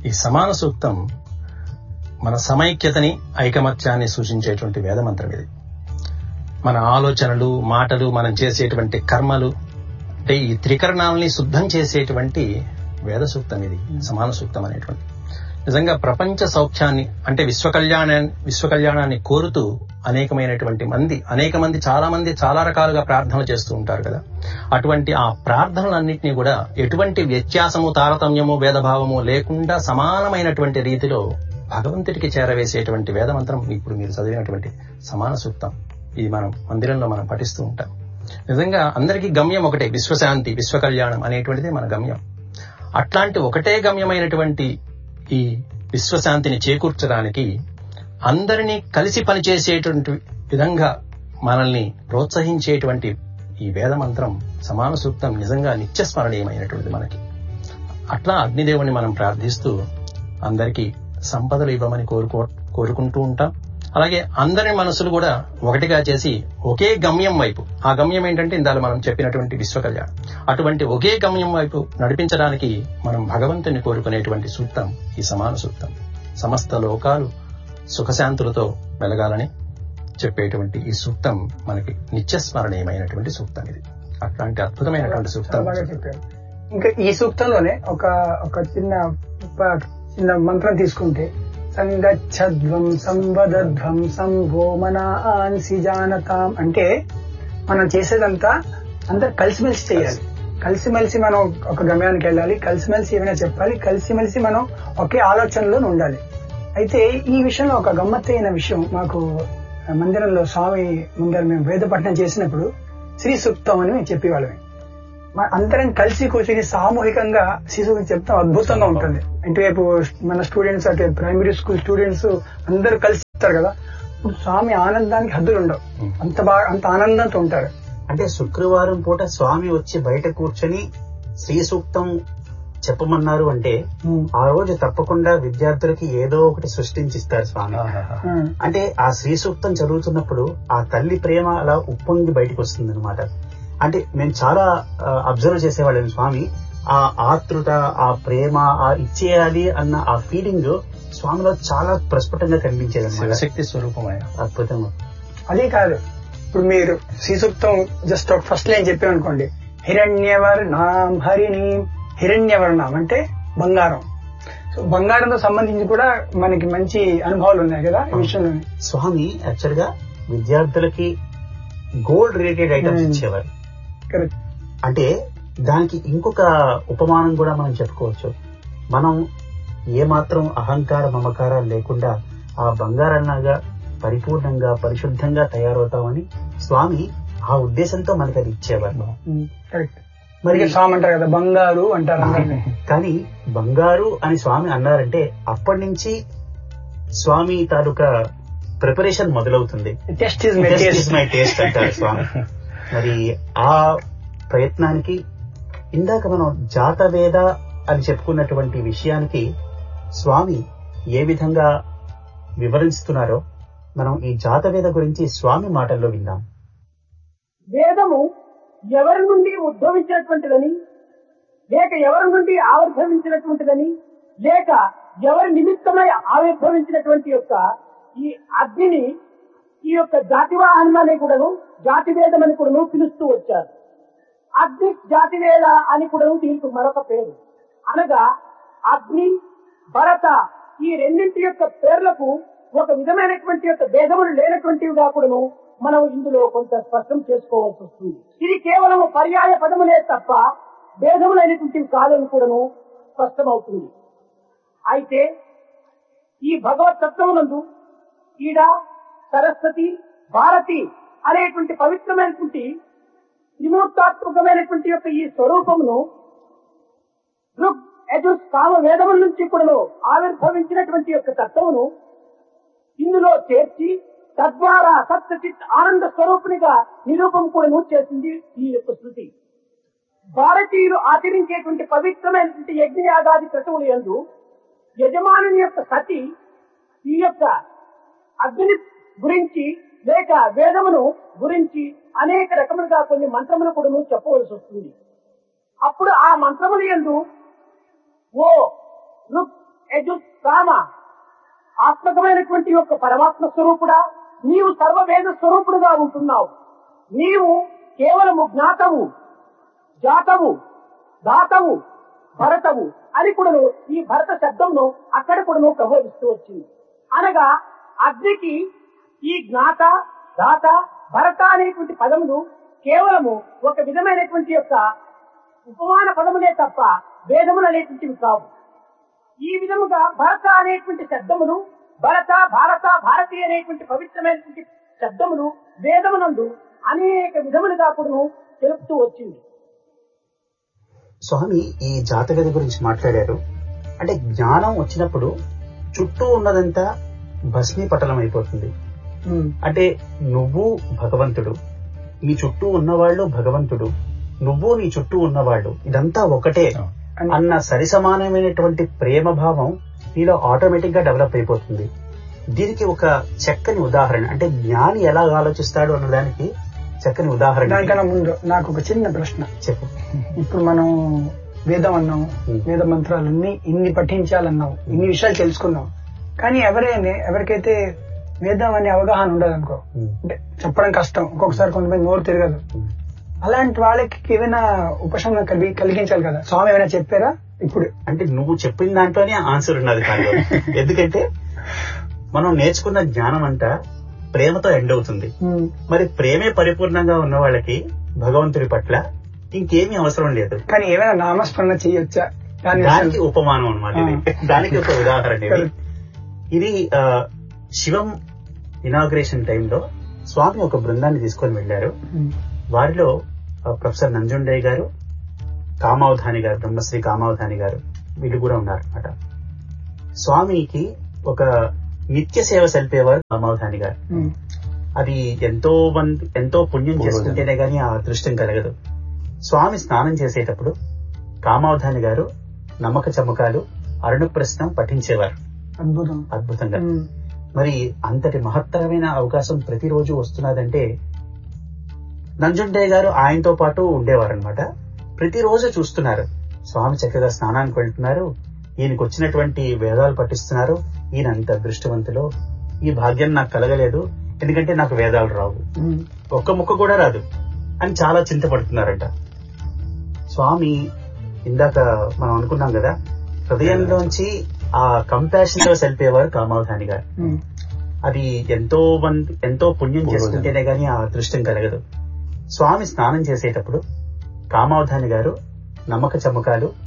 ఈ సమాన సూక్తం మన సమైక్యతని ఐకమత్యాన్ని సూచించేటువంటి వేదమంత్రం ఇది మన ఆలోచనలు మాటలు మనం చేసేటువంటి కర్మలు అంటే ఈ త్రికరణాలని శుద్ధం చేసేటువంటి వేద సూక్తం ఇది సమాన సూక్తం అనేటువంటి నిజంగా ప్రపంచ సౌఖ్యాన్ని అంటే విశ్వ కళ్యాణాన్ని విశ్వ కళ్యాణాన్ని కోరుతూ అనేకమైనటువంటి మంది అనేక మంది చాలా మంది చాలా రకాలుగా ప్రార్థనలు చేస్తూ ఉంటారు కదా అటువంటి ఆ ప్రార్థనలన్నింటినీ కూడా ఎటువంటి వ్యత్యాసము తారతమ్యము భేదభావము లేకుండా సమానమైనటువంటి రీతిలో భగవంతుడికి చేరవేసేటువంటి వేదమంత్రం ఇప్పుడు మీరు చదివినటువంటి సమాన సూక్తం ఇది మనం మందిరంలో మనం పఠిస్తూ ఉంటాం నిజంగా అందరికీ గమ్యం ఒకటే విశ్వశాంతి విశ్వ కళ్యాణం అనేటువంటిది మన గమ్యం అట్లాంటి ఒకటే గమ్యమైనటువంటి ఈ విశ్వశాంతిని చేకూర్చడానికి అందరినీ కలిసి పనిచేసేటువంటి విధంగా మనల్ని ప్రోత్సహించేటువంటి ఈ వేద మంత్రం సమాన సూక్తం నిజంగా నిత్యస్మరణీయమైనటువంటిది మనకి అట్లా అగ్నిదేవుని మనం ప్రార్థిస్తూ అందరికీ సంపదలు ఇవ్వమని కోరుకో కోరుకుంటూ ఉంటాం అలాగే అందరి మనసులు కూడా ఒకటిగా చేసి ఒకే గమ్యం వైపు ఆ గమ్యం ఏంటంటే ఇందాక మనం చెప్పినటువంటి విశ్వ కళ్యాణం అటువంటి ఒకే గమ్యం వైపు నడిపించడానికి మనం భగవంతుని కోరుకునేటువంటి సూక్తం ఈ సమాన సూక్తం సమస్త లోకాలు సుఖశాంతులతో వెలగాలని చెప్పేటువంటి ఈ సూక్తం మనకి నిత్యస్మరణీయమైనటువంటి సూక్తం ఇది అట్లాంటి అద్భుతమైనటువంటి చాలా సూక్తం బాగా చెప్పారు ఇంకా ఈ సూక్తంలోనే ఒక ఒక చిన్న ప- చిన్న మంత్రం తీసుకుంటే సంగచ్చధ్వం సంవదధ్వం సంభో మనాన్సి జానతాం అంటే మనం చేసేదంతా అందరు కలిసిమెలిసి చేయాలి కలిసిమెలిసి మనం ఒక గమ్యానికి వెళ్ళాలి కలిసిమెలిసి ఏమైనా చెప్పాలి కలిసిమెలిసి మనం ఒకే ఆలోచనలో ఉండాలి అయితే ఈ విషయంలో ఒక గమ్మత్తైన విషయం మాకు మందిరంలో స్వామి ముందర మేము వేద పఠనం చేసినప్పుడు శ్రీ సూక్తం అని మేము చెప్పేవాళ్ళమే మన అందరం కలిసి కూర్చొని సామూహికంగా శిశువుకి చెప్తాం అద్భుతంగా ఉంటుంది ఇటువైపు మన స్టూడెంట్స్ అటు ప్రైమరీ స్కూల్ స్టూడెంట్స్ అందరూ కలిసి చెప్తారు కదా ఇప్పుడు స్వామి ఆనందానికి హద్దులు ఉండవు అంత బాగా అంత ఆనందంతో ఉంటారు అంటే శుక్రవారం పూట స్వామి వచ్చి బయట కూర్చొని శ్రీ సూక్తం చెప్పమన్నారు అంటే ఆ రోజు తప్పకుండా విద్యార్థులకి ఏదో ఒకటి సృష్టించిస్తారు స్వామి ఆహాహా. ఉమ్. అంటే ఆ శ్రీ సూక్తం చదువుతున్నప్పుడు ఆ తల్లి ప్రేమ అలా ఉప్పొంగి బయటకు వస్తుంది అనమాట అంటే మేము చాలా అబ్జర్వ్ చేసేవాళ్ళం స్వామి ఆ ఆతృత ఆ ప్రేమ ఆ ఇచ్చేయాలి అన్న ఆ ఫీలింగ్ స్వామిలో చాలా ప్రస్ఫుటంగా కనిపించేది అనమాట శివశక్తి స్వరూపమైన అద్భుతంగా అదే కాదు ఇప్పుడు మీరు Shri Suktam just first line చెప్పామనుకోండి హిరణ్యవర్ణాం హరిణి హిరణ్యవర్ణం అంటే బంగారం సో బంగారంతో సంబంధించి కూడా మనకి మంచి అనుభవాలు ఉన్నాయి కదా ఈ విషయంలో స్వామి యాక్చువల్ గా విద్యార్థులకి గోల్డ్ రిలేటెడ్ ఐటమ్స్ Hmm. ఇచ్చేవారు కరెక్ట్ అంటే దానికి ఇంకొక ఉపమానం కూడా మనం చెప్పుకోవచ్చు మనం ఏ మాత్రం అహంకార మమకారాలు లేకుండా ఆ బంగారన్నగా పరిపూర్ణంగా పరిశుద్ధంగా తయారవుతామని స్వామి ఆ ఉద్దేశంతో మనకి అది ఇచ్చేవారు కరెక్ట్ మరి మరి స్వామి అంటారు కదా బంగారు అంటారు అందరినీ. కానీ బంగారు అని స్వామి అన్నారంటే అప్పటి నుంచి స్వామి తాలూకా ప్రిపరేషన్ మొదలవుతుంది test is my Taste is taste my taste అంటారు స్వామి మరి ఆ ప్రయత్నానికి ఇందాక మనం జాతవేద అని చెప్పుకున్నటువంటి విషయానికి స్వామి ఏ విధంగా వివరిస్తున్నారో మనం ఈ జాతవేద గురించి స్వామి మాటల్లో విందాం వేదము ఎవరి నుండి ఉద్భవించినటువంటిదని లేక ఎవరి నుండి ఆవిర్భవించినటువంటిదని లేక ఎవరి నిమిత్తమై ఆవిర్భవించినటువంటి యొక్క ఈ అగ్నిని ఈ యొక్క జాతివాహనం అనే కూడాను జాతివేదం అని కూడాను పిలుస్తూ వచ్చారు అగ్ని జాతివేద అని కూడాను దీనికి మరొక పేరు అనగా అగ్ని భరత ఈ రెండింటి యొక్క పేర్లకు ఒక విధమైనటువంటి యొక్క భేదములు లేనటువంటివిగా కూడాను మనం ఇందులో కొంత స్పష్టం చేసుకోవాల్సి వస్తుంది ఇది కేవలం పర్యాయ పదములే తప్ప భేదములైనటువంటివి కాదని కూడాను స్పష్టమవుతుంది అయితే ఈ భగవత్ తత్వమునందు ఈడ సరస్వతి భారతి అనేటువంటి పవిత్రమైనటువంటి త్రిమూర్తాత్మకమైనటువంటి యొక్క ఈ స్వరూపమును ఋగ్ యజుస్ కామ వేదముల నుంచి కూడా ఆవిర్భవించినటువంటి యొక్క తత్వమును ఇందులో చేర్చి తద్వారా సత్యచిత్ ఆనంద స్వరూపునిగా నిరూపం కూడా చేసింది ఈ యొక్క శృతి భారతీయులు ఆచరించేటువంటి పవిత్రమైనటువంటి యజ్ఞయాగాది క్రతువులు ఎందు యజమానుని యొక్క సతి ఈ యొక్క అగ్ని గురించి లేక వేదమును గురించి అనేక రకములుగా కొన్ని మంత్రములు కూడా చెప్పవలసి వస్తుంది అప్పుడు ఆ మంత్రములు ఎందు ఓ రుక్ యజుస్సామ ఆత్మకమైనటువంటి యొక్క పరమాత్మ స్వరూపుడా నీవు సర్వవేద స్వరూపుడుగా ఉంటున్నావు నీవు కేవలము జ్ఞాతవు జాతవు దాతవు భరతవు అని కూడాను ఈ భరత శబ్దంను అక్కడ కూడాను ప్రబోధిస్తూ వచ్చింది అనగా అగ్నికి ఈ జ్ఞాత దాత భరత అనేటువంటి పదములు కేవలము ఒక విధమైనటువంటి యొక్క ఉపమాన పదములే తప్ప వేదములు అనేటువంటివి కావు ఈ విధముగా భరత అనేటువంటి శబ్దములు భరత భారత భారతి అనేటువంటి పవిత్రమైనటువంటి శబ్దములు వేదమునందు అనేక విధములుగా కూడాను తెలుపుతూ వచ్చింది స్వామి ఈ జాతవేద గురించి మాట్లాడారు అంటే జ్ఞానం వచ్చినప్పుడు చుట్టూ ఉన్నదంతా భస్మీపటలం అయిపోతుంది ఉమ్, అంటే నువ్వు భగవంతుడు నీ చుట్టూ ఉన్నవాళ్ళు భగవంతుడు నువ్వు నీ చుట్టూ ఉన్నవాళ్ళు ఇదంతా ఒకటే అని అన్న సరిసమానమైనటువంటి ప్రేమ భావం నీలో ఆటోమేటిక్ గా డెవలప్ అయిపోతుంది దీనికి ఒక చక్కని ఉదాహరణ అంటే జ్ఞాని ఎలా ఆలోచిస్తాడు అన్నదానికి చక్కని ఉదాహరణ దానికన్నా ముందు నాకు ఒక చిన్న ప్రశ్న చెప్పు ఇప్పుడు మనం వేదం అన్నాం ఉమ్. వేద మంత్రాలన్నీ ఇన్ని పఠించాలన్నాం ఇన్ని విషయాలు తెలుసుకున్నాం కానీ ఎవరైనా ఎవరికైతే వేదం అనే అవగాహన ఉండదు అనుకో ఉమ్, అంటే చెప్పడం కష్టం ఒక్కొక్కసారి కొంతమంది నోరు తిరగదు ఉమ్. అలాంటి వాళ్ళకి ఏమైనా ఉపశమనం కలిగి కలిగించాలి కదా స్వామి ఏమైనా చెప్పారా ఇప్పుడు అంటే నువ్వు చెప్పిన దాంట్లోనే ఆన్సర్ ఉన్నది కాదు ఎందుకంటే మనం నేర్చుకున్న జ్ఞానం అంతా ప్రేమతో ఎండ్ అవుతుంది ఉమ్, మరి ప్రేమే పరిపూర్ణంగా ఉన్న వాళ్ళకి భగవంతుడి పట్ల ఇంకేమీ అవసరం లేదు కానీ ఏమైనా నామస్మరణ చేయొచ్చా దాని దానికి ఉపమానం అన్నమాట ఇది దానికి ఒక ఉదాహరణ ఇది Correct. ఇది ఆ, శివం ఇనాగ్రేషన్ టైంలో స్వామి ఒక బృందాన్ని తీసుకొని వెళ్లారు ఉమ్, వారిలో ఆ, ప్రొఫెసర్ నంజుండయ్య గారు కామావధాని గారు బ్రహ్మశ్రీ కామావధాని గారు వీళ్ళు కూడా ఉన్నారన్నమాట స్వామికి ఒక నిత్య సేవ సల్పేవారు కామావధాని గారు ఉమ్, అది ఎంతో మంది ఎంతో పుణ్యం చేసుకుంటేనే గానీ ఆ అదృష్టం కలగదు స్వామి స్నానం చేసేటప్పుడు కామావధాని గారు నమ్మక చమ్మకాలు అరుణప్రశ్నం పఠించేవారు అద్భుతం అద్భుతంగా ఉమ్, మరి అంతటి మహత్తరమైన అవకాశం ప్రతిరోజు వస్తున్నదంటే నంజుండయ్య గారు ఆయనతో పాటు ఉండేవారనమాట ప్రతిరోజు చూస్తున్నారు స్వామి చక్కగా స్నానానికి వెళ్తున్నారు ఈయనకు వచ్చినటువంటి వేదాలు పఠిస్తున్నారు ఈయన అంత అదృష్టవంతులో ఈ భాగ్యం నాకు కలగలేదు ఎందుకంటే నాకు వేదాలు రావు ఉమ్, ఒక్క ముక్క కూడా రాదు అని చాలా చింతపడుతున్నారంట స్వామి ఇందాక మనం అనుకున్నాం కదా హృదయంలోంచి ఆ కంపాషన్ తో సెల్పేవారు కామావధాని గారు ఉమ్, అది ఎంతో మంది ఎంతో పుణ్యం చేసుకుంటేనే గానీ ఆ అదృష్టం కలగదు స్వామి స్నానం చేసేటప్పుడు కామావధాని గారు నమ్మక చమ్మకాలు